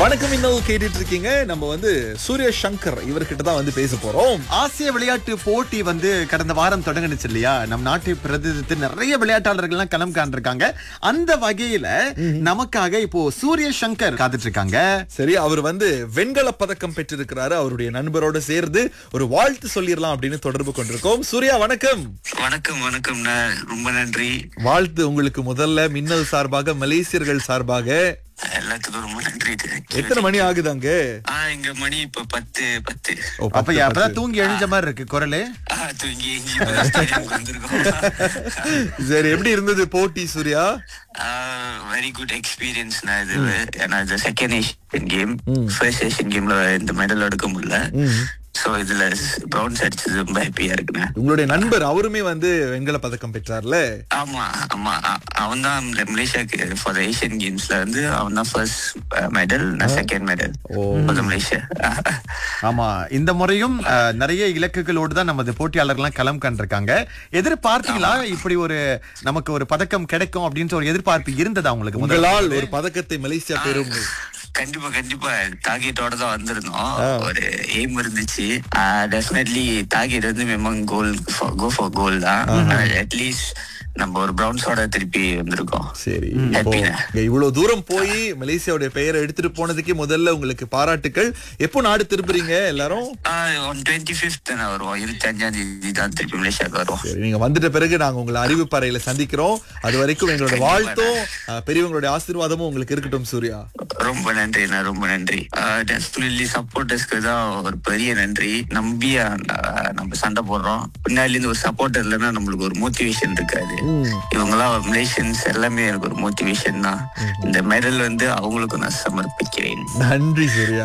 வணக்கம் இன்னும் கேட்டுட்டு இருக்கீங்க நம்ம வந்து சூரிய சங்கர் இவர்கிட்ட தான் வந்து பேச போறோம் ஆசிய விளையாட்டு போட்டி வந்து கடந்த வாரம் தொடங்குனுச்சு இல்லையா நம் நாட்டை பிரதிநிதித்து நிறைய விளையாட்டாளர்கள்லாம் களம் காண்டிருக்காங்க அந்த வகையில நமக்காக இப்போ சூரிய சங்கர் காத்துட்டு இருக்காங்க சரி அவர் வந்து வெண்கல பதக்கம் பெற்றிருக்கிறாரு அவருடைய நண்பரோட சேர்ந்து ஒரு வாழ்த்து சொல்லிடலாம் அப்படின்னு தொடர்பு கொண்டிருக்கோம் சூர்யா வணக்கம் வணக்கம் வணக்கம் ரொம்ப நன்றி வாழ்த்து உங்களுக்கு முதல்ல மின்னல் சார்பாக மலேசியர்கள் சார்பாக எல்லாத்துக்கும் ரொம்ப நன்றி எத்தனை மணி ஆகுது அங்க ஆ இங்க மணி இப்ப பத்து பத்து ஓ, அப்ப பத்து, அப்பதான் பத்து. தூங்கி எழுஞ்ச மாதிரி இருக்கு குரலு ஆ தூங்கி எங்கி இப்பதான் ஸ்டேடியம்க்கு வந்திருக்கோம் சரி எப்படி இருந்தது போட்டி சூர்யா வெரி குட் எக்ஸ்பீரியன்ஸ் நான் இது ஏன்னா இது second Asian game first Asian கேம்ல இந்த மெடல் எடுக்க முடியல சோ இதுல பிரவுன்ஸ் அடிச்சது ரொம்ப ஹாப்பியா இருக்குண்ணே உங்களுடைய நண்பர் அவருமே வந்து வெண்கல பதக்கம் பெற்றார்ல ஆமா ஆமா அவன் தான் மலேசியாக்கு ஃபார் ஏஷியன் கேம்ஸ்ல வந்து அவன் தான் ஃபர்ஸ்ட் மெடல் நான் செகண்ட் மெடல் ஃபார் மலேசியா ஆமா இந்த முறையும் அஹ், நிறைய இலக்குகளோடு தான் நமது போட்டியாளர்கள்லாம் களம் கண்டிருக்காங்க எதிர்பார்த்தீங்களா இப்படி ஒரு நமக்கு ஒரு பதக்கம் கிடைக்கும் அப்படின்ற ஒரு எதிர்பார்ப்பு இருந்ததா உங்களுக்கு முதல்ல உங்களால் ஒரு பதக்கத்தை மலேசியா பெறும் கண்டிப்பா கண்டிப்பா டார்கெட்டோட தான் வந்திருந்தோம் ஒரு எய்ம் இருந்துச்சு டெஃபினெட்லி டார்கெட் வந்து மேமங் கோல் கோ ஃபார் கோல் தான் அட்லீஸ்ட் நம்ம ஒரு பிரவுன்ஸோட திருப்பி வந்திருக்கோம் சரி Happy இப்போ ண்ணே. இங்க இவ்வளவு தூரம் போய் மலேசியாவுடைய பெயரை எடுத்துட்டு போனதுக்கே முதல்ல உங்களுக்கு பாராட்டுக்கள் எப்போ நாடு திரும்புறீங்க எல்லாரும் ஒன் டுவெண்ட்டி ஃபிஃப்த் வருவோம் இருபத்தி அஞ்சாம் தேதி தான் திருப்பி மலேசியாவுக்கு வருவோம் சரி நீங்க வந்துட்ட பிறகு நாங்க உங்களை அறிவிப்பறையில சந்திக்கிறோம் அது வரைக்கும் எங்களோட வாழ்த்தும் அஹ், பெரியவங்களுடைய ஆசீர்வாதமும் உங்களுக்கு இருக்கட்டும் சூர்யா ரொம்ப நன்றி அண்ணா ரொம்ப நன்றி டெஃபினெட்லி சப்போர்ட்டர்ஸ்க்கு தான் ஒரு பெரிய நன்றி நம்பி அஹ், நம்ம சண்டை போடுறோம் பின்னாடி இருந்து ஒரு சப்போர்ட்டர் இல்லைன்னா நம்மளுக்கு ஒரு மோட்டிவேஷன் இருக்காது இவங்கெல்லாம் மலேசியன்ஸ் எல்லாமே எனக்கு ஒரு மோட்டிவேஷன் தான் இந்த மெடல் வந்து அவங்களுக்கு நான் சமர்ப்பிக்கிறேன் நன்றி சூர்யா